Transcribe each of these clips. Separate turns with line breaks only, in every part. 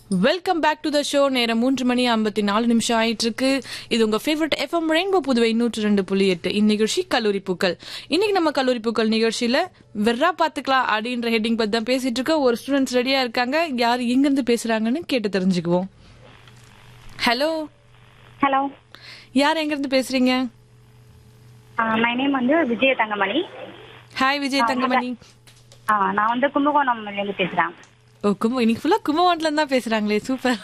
Welcome back to the show நேரம் மூன்று மணி ஐம்பத்தி நாலு நிமிஷம் ஆயிட்டு இருக்கு இது உங்க ஃபேவரட் எஃப்எம் ரெயின்போ புதுவை நூற்று ரெண்டு புள்ளி எட்டு இந்நிகழ்ச்சி கல்லூரி பூக்கள் இன்னைக்கு நம்ம கல்லூரி பூக்கள் நிகழ்ச்சியில வெர்ரா பாத்துக்கலாம் அப்படின்ற ஹெட்டிங் பத்தி தான் பேசிட்டு இருக்கோம் ஒரு ஸ்டூடெண்ட்ஸ் ரெடியா இருக்காங்க யார் எங்க இருந்து பேசுறாங்கன்னு கேட்டு தெரிஞ்சுக்குவோம் ஹலோ
ஹலோ
யார் எங்க இருந்து பேசுறீங்க
மை நேம் வந்து விஜய தங்கமணி
ஹாய் விஜய் தங்கமணி
ஆ, நான் வந்து கும்பகோணம்லேருந்து பேசுகிறேன்
ஓ கும்ப இன்னைக்கு ஃபுல்லா கும்பகோணத்துல தான் பேசுறாங்களே சூப்பர்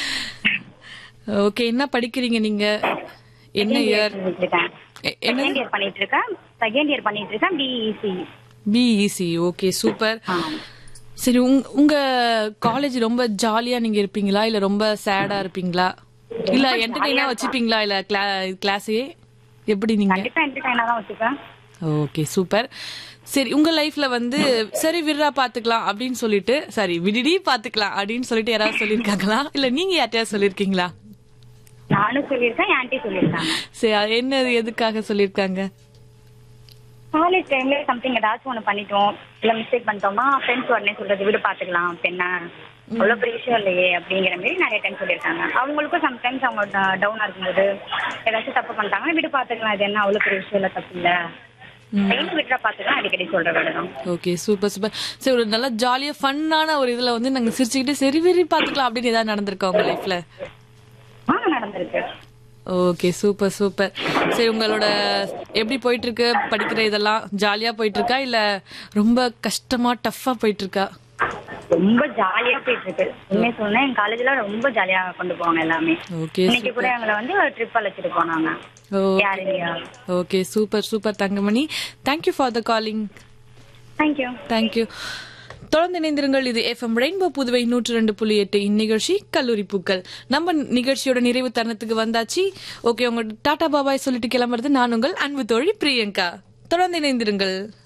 ஓகே என்ன படிக்கிறீங்க நீங்க என்ன இயர்
இருக்கேன்
எ- என்னது?
செகண்ட் இயர் பண்ணிட்டு இருக்கேன் செகண்ட் இயர் பண்ணிட்டு இருக்கேன் பிஇசி
பிஇசி ஓகே சூப்பர் சரி உங்க உங்க காலேஜ் ரொம்ப ஜாலியா நீங்க இருப்பீங்களா இல்ல ரொம்ப சேடா இருப்பீங்களா இல்ல என்டர்டெயினா வச்சுப்பீங்களா இல்ல கிளாஸே எப்படி நீங்க
கண்டிப்பா என்டர்டைனாக தான் வச்சுப்பேன்
ஓகே சூப்பர் சரி உங்க லைஃப்ல வந்து சரி விடுறா பாத்துக்கலாம் அப்படின்னு சொல்லிட்டு சரி விடிடி பாத்துக்கலாம் அப்படின்னு சொல்லிட்டு யாராவது சொல்லிருக்காங்களா இல்ல நீங்க யார்ட்டையாவது சொல்லிருக்கீங்களா
நானும் சொல்லியிருக்கேன் என் ஆண்டி சொல்லியிருக்காங்க
சரி அது என்ன எதுக்காக சொல்லிருக்காங்க
காலேஜ் டைம்ல சம்திங் ஏதாச்சும் ஒன்று பண்ணிட்டோம் இல்ல மிஸ்டேக் பண்ணிட்டோமா ஃப்ரெண்ட்ஸ் உடனே சொல்றது விடு பாத்துக்கலாம் அப்ப என்ன அவ்வளவு பெரிய விஷயம் இல்லையே அப்படிங்கிற மாதிரி நிறைய டைம் சொல்லியிருக்காங்க அவங்களுக்கும் சம்டைம்ஸ் அவங்க டவுனா இருக்கும்போது ஏதாச்சும் தப்பு பண்ணிட்டாங்கன்னா விடு பாத்துக்கலாம் இது என்ன அவ்வளவு பெரிய விஷயம் இல்ல தப்பு இல்ல டைம் விட்டுறா பாத்துக்கலாம் அடிக்கடி சொல்ற வேலை தான்
ஓகே சூப்பர் சூப்பர் சரி ஒரு நல்ல ஜாலியா ஃபன்னான ஒரு இதுல வந்து நாங்க சிரிச்சுக்கிட்டு சரி வெறி பாத்துக்கலாம் அப்படின்னு ஏதாவது நடந்திருக்கா உங்க லைஃப்ல
ஆ நடந்திருக்கு
ஓகே சூப்பர் சூப்பர் சரி உங்களோட எப்படி போயிட்டு இருக்கு படிக்கிற இதெல்லாம் ஜாலியா போயிட்டு இருக்கா இல்ல ரொம்ப கஷ்டமா டஃப்பா போயிட்டு இருக்கா
ரொம்ப ஜாலியா போயிட்டு இருக்கு உண்மையை சொன்னா எங்க காலேஜ்ல ரொம்ப ஜாலியா கொண்டு போவாங்க எல்லாமே
ஓகே
இன்னைக்கு கூட எங்களை வந்து ஒரு ட்ரிப் அழைச்சிட்டு போனாங்க
ஓ
யார் இல்லையா
okay super super Thangamani thank you for the calling
thank you
thank you தொடர்ந்து இணைந்திருங்கள் இது எஃப்எம் ரெயின்போ புதுவை நூற்று ரெண்டு புள்ளி எட்டு இந்நிகழ்ச்சி கல்லூரி பூக்கள் நம்ம நிகழ்ச்சியோட நிறைவு தருணத்துக்கு வந்தாச்சு ஓகே உங்க டாடா பாபாய் சொல்லிட்டு கிளம்புறது நான் உங்கள் அன்பு தோழி பிரியங்கா தொடர்ந்து இணைந்திருங்கள்